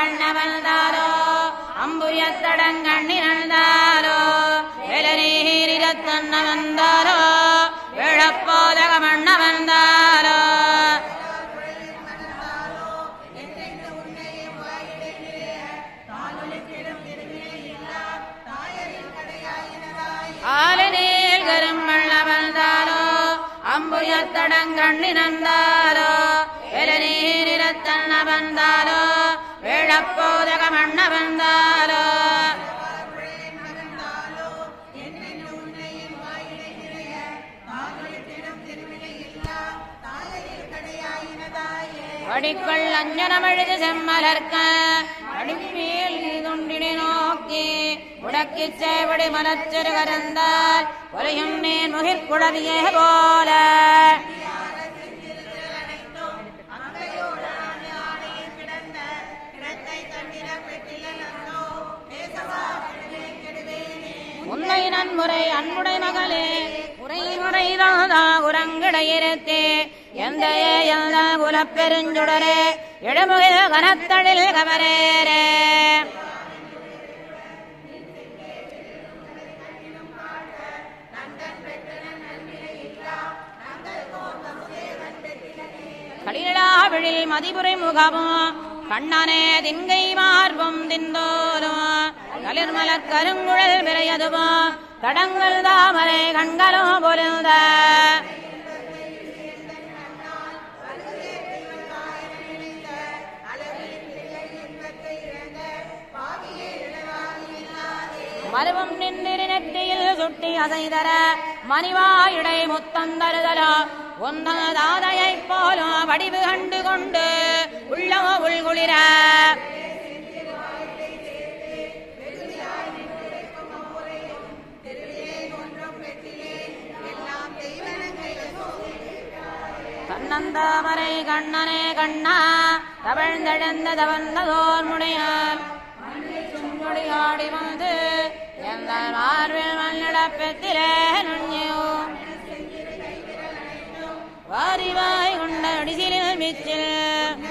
கண்ணவந்தாரோ அம்புயத்தடங்கண்ணினந்தாரோ வெலநீரிரத்தன்ன வந்தாரோ விழப்போதக மண்ண வந்தாரோ ஆலநீல் கருமண்ண வந்தாரோ அம்புயத்தடங்கண்ணினந்தாரோ வெலநீரிரத்தன்ன வந்தாரோ விழப்போதக மண்ண வந்தாரோ வடிக்குள் அஞ்சனமழுது செம்மலர்க்க அடிமேல் இதுண்டினை நோக்கி உடக்கிச் சேவடி மலச்செரு கரந்தால் ஒலையும் நேன் முகிற்குழவியே போல உன்னை நன்முறை அன்புடை மகளே உரை முறைதாதா உரங்கிடையிருத்தே எந்த எந்த குலப்பெருஞ்சுடரே எழுமுகில் கனத்தழில் கவரேரே களிலாவிழில் மதிபுரை முகமும் கண்ணனே திங்கை மார்பும் திந்தோலும் களிர்மலர் கருங்குழல் விரையதுவோ தடங்கள் தாமரை கண்களும் பொருந்த மருவம் நின்றிரு நெற்றியில் சுட்டி அசைதர மணிவாயுடை முத்தந்தருதலோ ஒந்தன தாதையைப் போலும் வடிவு கண்டு கொண்டு உள்ளமோ உள்குளிர கண்ணந்தாமரை கண்ணனே கண்ணா தவழ்ந்தெழுந்த தவந்ததோர் முனையால் சுங்குடியாடி வந்து எந்த மார்பில் மண்ணிடப்பெத்திலே நுண்ணியோ வாரிவாய் கொண்ட அடிசிலில் மிச்சில்